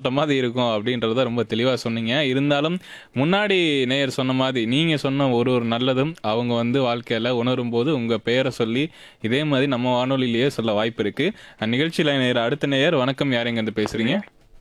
சாப்பிட்ட மாதிரி இருக்கும் அப்படின்றத ரொம்ப தெளிவாக சொன்னீங்க இருந்தாலும் முன்னாடி நேயர் சொன்ன மாதிரி நீங்கள் சொன்ன ஒரு ஒரு நல்லதும் அவங்க வந்து வாழ்க்கையில் உணரும் போது உங்கள் பெயரை சொல்லி இதே மாதிரி நம்ம வானொலியிலேயே சொல்ல வாய்ப்பு இருக்குது நிகழ்ச்சியில் நேயர் அடுத்த நேயர் வணக்கம் யாருங்க இருந்து பேசுகிறீங்க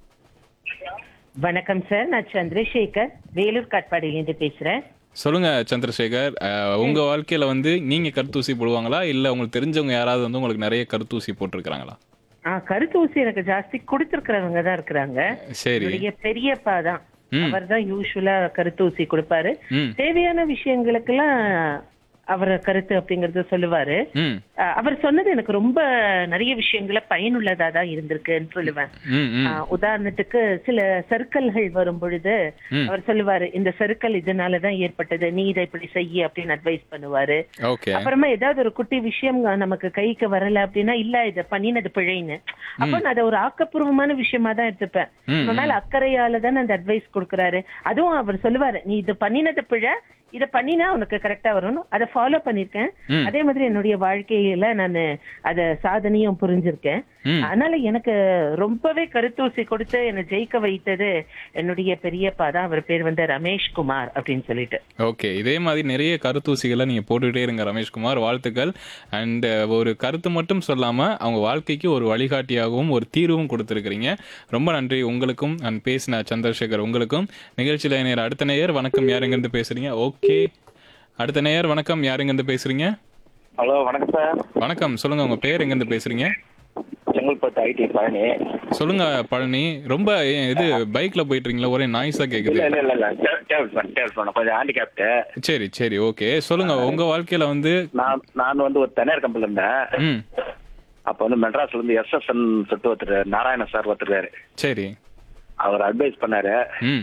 வணக்கம் சார் நான் சந்திரசேகர் வேலூர் காட்பாடியிலேருந்து பேசுறேன் சொல்லுங்க சந்திரசேகர் அஹ், உங்க வாழ்க்கையில வந்து நீங்க கருத்தூசி போடுவாங்களா இல்ல உங்களுக்கு தெரிஞ்சவங்க யாராவது வந்து உங்களுக்கு நிறைய கருத்தூசி போட்டிருக்காங்களா ஆ கருத்து ஊசி எனக்கு ஜாஸ்தி கொடுத்துருக்கிறவங்க தான் இருக்கிறாங்க சரி என்னுடைய பெரியப்பா தான் ம். அவர் தான் யூஸ்வலா கருத்து ஊசி கொடுப்பாரு ம் தேவையான விஷயங்களுக்கெல்லாம் அவர் கருத்து அப்படிங்கறத சொல்லுவாரு ம் ஆ, அவர் சொன்னது எனக்கு ரொம்ப நிறைய விஷயங்கள பயனுள்ளதா தான் இருந்திருக்குன்னு சொல்லுவேன் ம் ம் ஆ, உதாரணத்துக்கு சில சர்க்கல்கள் வரும் பொழுது ம். அவர் சொல்லுவாரு இந்த சர்க்கல் இதனாலதான் ஏற்பட்டது நீ இதை இப்படி செய்ய அப்படின்னு அட்வைஸ் பண்ணுவாரு ஓகே அப்புறமா ஏதாவது ஒரு குட்டி விஷயம் நமக்கு கைக்கு வரல அப்படின்னா இல்ல இத பண்ணினது பிழைன்னு அப்ப நான் அதை ஒரு ஆக்கப்பூர்வமான விஷயமா தான் எடுத்துப்பேன் ம், உங்க மேல அக்கறையால தான் அந்த அட்வைஸ் கொடுக்கறாரு அதுவும் அவர் சொல்லுவாரு நீ இது பண்ணினது பிழை இத பண்ணினா உனக்கு கரெக்டா வரணும் அதை ஃபாலோ பண்ணிருக்கேன் ம். அதே மாதிரி என்னுடைய வாழ்க்கையில நான் அத சாதனையும் புரிஞ்சிருக்கேன் ம். அதனால எனக்கு ரொம்பவே கருத்தூசி கொடுத்து என்னை ஜெயிக்க வைத்தது என்னுடைய பெரியப்பா தான் அவர் பேர் வந்து ரமேஷ் குமார் அப்படின்னு சொல்லிட்டு ஓகே இதே மாதிரி நிறைய கருத்தூசிகளை நீங்க போட்டுக்கிட்டே இருங்க ரமேஷ்குமார் வாழ்த்துக்கள் அண்ட் ஒரு கருத்து மட்டும் சொல்லாம அவங்க வாழ்க்கைக்கு ஒரு வழிகாட்டியாகவும் ஒரு தீர்வும் கொடுத்துருக்கிறீங்க ரொம்ப நன்றி உங்களுக்கும் அண்ட் பேசின சந்திரசேகர் உங்களுக்கும் நிகழ்ச்சியில நேர் அடுத்த நேயர் வணக்கம் யாருங்கிருந்து பேசுறீங்க ஓகே அடுத்த நேயர் வணக்கம் யாருங்கிருந்து பேசுறீங்க ஹலோ வணக்கம் சார் வணக்கம் சொல்லுங்க உங்க பேர் எங்கிருந்து பேசுறீங்க செங்கல்பட்டு ஐடி பழனி சொல்லுங்க பழனி ரொம்ப ஏன் இது பைக்ல போயிட்டு இருக்கீங்களா ஒரே நாய்ஸா கேக்குது இல்ல இல்ல இல்ல இல்ல டே- டேபிள் ஃபேன் டேபிள் ஃபேன் கொஞ்சம் ஹேண்டிகேப்டு சரி சரி ஓகே சொல்லுங்க உங்க வாழ்க்கையில வந்து நான் நான் வந்து ஒரு தனியார் கம்பெனில இருந்தேன் ம் அப்போ வந்து மெட்ராஸ்ல இருந்து எஸ்எஸ்என் சொல்லிட்டு ஒருத்தர் நாராயண சார் ஒருத்தர் சரி அவர் அட்வைஸ் பண்ணாரு ம்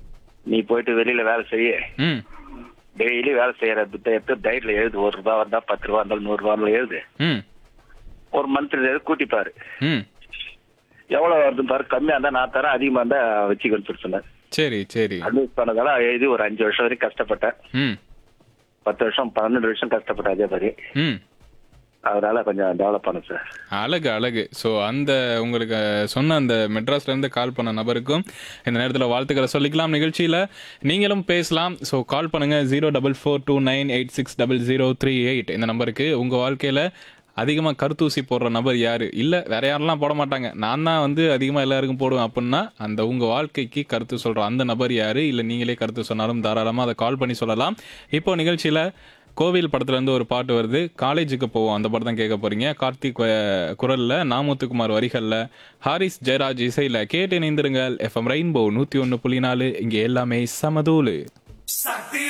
நீ போயிட்டு வெளியில வேலை செய்ய ம் டெய்லி வேலை செய்யற புத்தகத்தை டைரியில எழுது ஒரு ரூபா வந்தா பத்து ரூபா இருந்தாலும் நூறு ரூபா இருந்தாலும் எழுது ம் ஒரு மந்த்லி கூட்டிப்பாரு ம் எவ்வளவு வருதுன்னு பாரு கம்மியா இருந்தா நான் தரேன் அதிகமா இருந்தா வச்சுக்கன்னு சொல்லி சொன்னார் சரி சரி அட்வைஸ் பண்ணதால எழுதி ஒரு அஞ்சு வருஷம் வரைக்கும் கஷ்டப்பட்டேன் ம் பத்து வருஷம் பன்னெண்டு வருஷம் கஷ்டப்பட்டேன் அதே மாதிரி ம் அதனால கொஞ்சம் டெவலப் பண்ணேன் சார் அழகு அழகு ஸோ அந்த உங்களுக்கு சொன்ன அந்த மெட்ராஸ்ல இருந்து கால் பண்ண நபருக்கும் இந்த நேரத்தில் வாழ்த்துக்களை சொல்லிக்கலாம் நிகழ்ச்சியில் நீங்களும் பேசலாம் ஸோ கால் பண்ணுங்க zero double four two nine eight six double zero three eight இந்த நம்பருக்கு உங்கள் வாழ்க்கையில் அதிகமாக கருத்தூசி போடுற நபர் யாரு இல்லை வேற யாரெல்லாம் போட மாட்டாங்க நான் தான் வந்து அதிகமாக எல்லாருக்கும் போடுவேன் அப்படின்னா அந்த உங்கள் வாழ்க்கைக்கு கருத்து சொல்கிற அந்த நபர் யாரு இல்லை நீங்களே கருத்து சொன்னாலும் தாராளமாக அதை கால் பண்ணி சொல்லலாம் இப்போ நிகழ்ச்சியில் கோவில் படத்துல இருந்து ஒரு பாட்டு வருது காலேஜுக்கு போவோம் அந்த படம் தான் கேட்க போறீங்க கார்த்திக் அஹ், குரல்ல நாமுத்துக்குமார் வரிகள்ல ஹாரிஸ் ஜெயராஜ் இசையில கேட்டு இணைந்திருங்கள் எஃப்எம் ரெயின்போ நூத்தி ஒன்னு புள்ளி நாலு இங்க எல்லாமே சமதூளு சக்தி